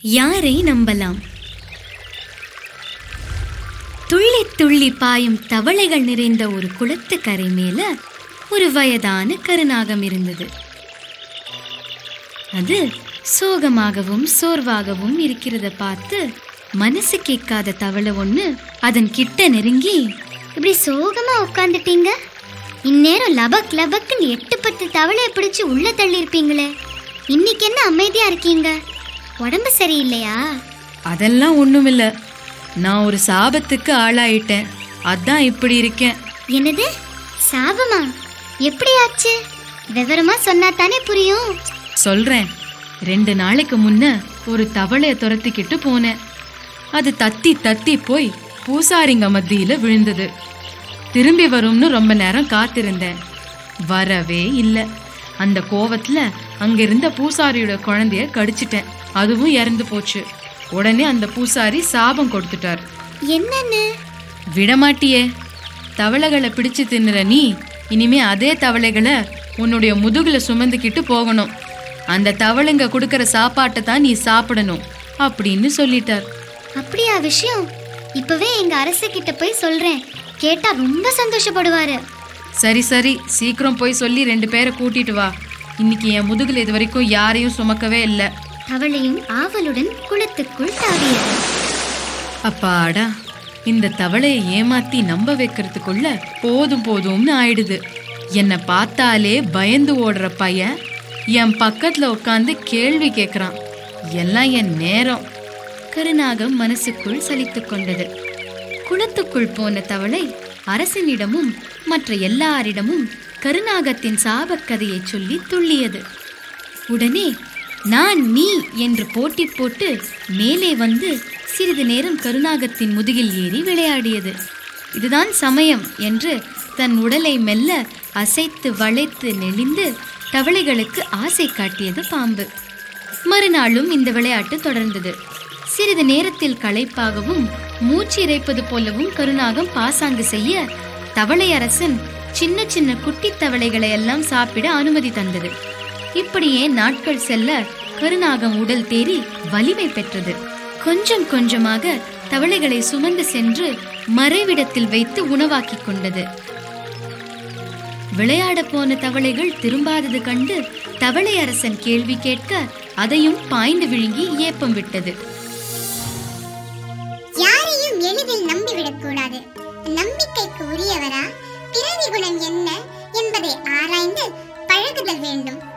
யாரை நம்பலாம் துள்ளி துள்ளி பாயும் தவளைகள் நிறைந்த ஒரு குளத்து கரை மேல ஒரு வயதான கருநாகம் இருந்தது அது சோகமாகவும் சோர்வாகவும் இருக்கிறத பார்த்து மனசு கேட்காத தவளை ஒண்ணு அதன் கிட்ட நெருங்கி இப்படி சோகமா உட்காந்துட்டீங்க இந்நேரம் லபக் லபக்குன்னு எட்டு பத்து தவளையை பிடிச்சு உள்ள தள்ளி இருப்பீங்களே இன்னைக்கு என்ன அமைதியா இருக்கீங்க உடம்பு சரியில்லையா அதெல்லாம் ஒண்ணுமில்ல நான் ஒரு சாபத்துக்கு ஆளாயிட்டேன் அதான் இப்படி இருக்கேன் என்னது சாபமா எப்படி ஆச்சு விவரமா சொன்னா தானே புரியும் சொல்றேன் ரெண்டு நாளைக்கு முன்ன ஒரு தவளைய துரத்திக்கிட்டு போனேன் அது தத்தி தத்தி போய் பூசாரிங்க மத்தியில விழுந்தது திரும்பி வரும்னு ரொம்ப நேரம் காத்திருந்தேன் வரவே இல்லை அந்த கோவத்துல அங்கிருந்த பூசாரியோட குழந்தைய கடிச்சிட்டேன் அதுவும் இறந்து போச்சு உடனே அந்த பூசாரி சாபம் கொடுத்துட்டார் என்னன்னு விடமாட்டியே தவளைகளை பிடிச்சு தின்னுற நீ இனிமே அதே தவளைகளை உன்னுடைய முதுகுல சுமந்துக்கிட்டு போகணும் அந்த தவளைங்க கொடுக்கற சாப்பாட்டை தான் நீ சாப்பிடணும் அப்படின்னு சொல்லிட்டார் அப்படியா விஷயம் இப்பவே எங்க அரசு கிட்ட போய் சொல்றேன் கேட்டா ரொம்ப சந்தோஷப்படுவாரு சரி சரி சீக்கிரம் போய் சொல்லி ரெண்டு பேரை கூட்டிட்டு வா இன்னைக்கு என் முதுகுல இது வரைக்கும் யாரையும் சுமக்கவே இல்லை தவளையும் ஆவலுடன் குளத்துக்குள் தாவியது அப்பாடா இந்த தவளையை ஏமாத்தி நம்ப வைக்கிறதுக்குள்ள போதும் போதும்னு ஆயிடுது என்னை பார்த்தாலே பயந்து ஓடுற பையன் என் பக்கத்துல உட்காந்து கேள்வி கேட்குறான் எல்லாம் என் நேரம் கருநாகம் மனசுக்குள் சலித்துக் கொண்டது குளத்துக்குள் போன தவளை அரசனிடமும் மற்ற எல்லாரிடமும் கருநாகத்தின் சாபக்கதையை சொல்லி துள்ளியது உடனே நான் நீ என்று போட்டி போட்டு மேலே வந்து சிறிது நேரம் கருநாகத்தின் முதுகில் ஏறி விளையாடியது இதுதான் சமயம் என்று தன் உடலை மெல்ல அசைத்து வளைத்து நெளிந்து தவளைகளுக்கு ஆசை காட்டியது பாம்பு மறுநாளும் இந்த விளையாட்டு தொடர்ந்தது சிறிது நேரத்தில் களைப்பாகவும் மூச்சு இறைப்பது போலவும் கருநாகம் பாசாங்கு செய்ய தவளை அரசன் சின்ன சின்ன குட்டி தவளைகளை எல்லாம் சாப்பிட அனுமதி தந்தது இப்படியே நாட்கள் செல்ல கருநாகம் உடல் தேறி வலிமை பெற்றது கொஞ்சம் கொஞ்சமாக தவளைகளை சுமந்து சென்று மறைவிடத்தில் வைத்து உணவாக்கிக் கொண்டது விளையாட போன தவளைகள் திரும்பாதது கண்டு தவளை அரசன் கேள்வி கேட்க அதையும் பாய்ந்து விழுங்கி ஏப்பம் விட்டது யாரையும் எளிதில் நம்பிவிடக் கூடாது நம்பிக்கைக்கு உரியவரா பிறவி குணம் என்ன என்பதை ஆராய்ந்து பழகுதல் வேண்டும்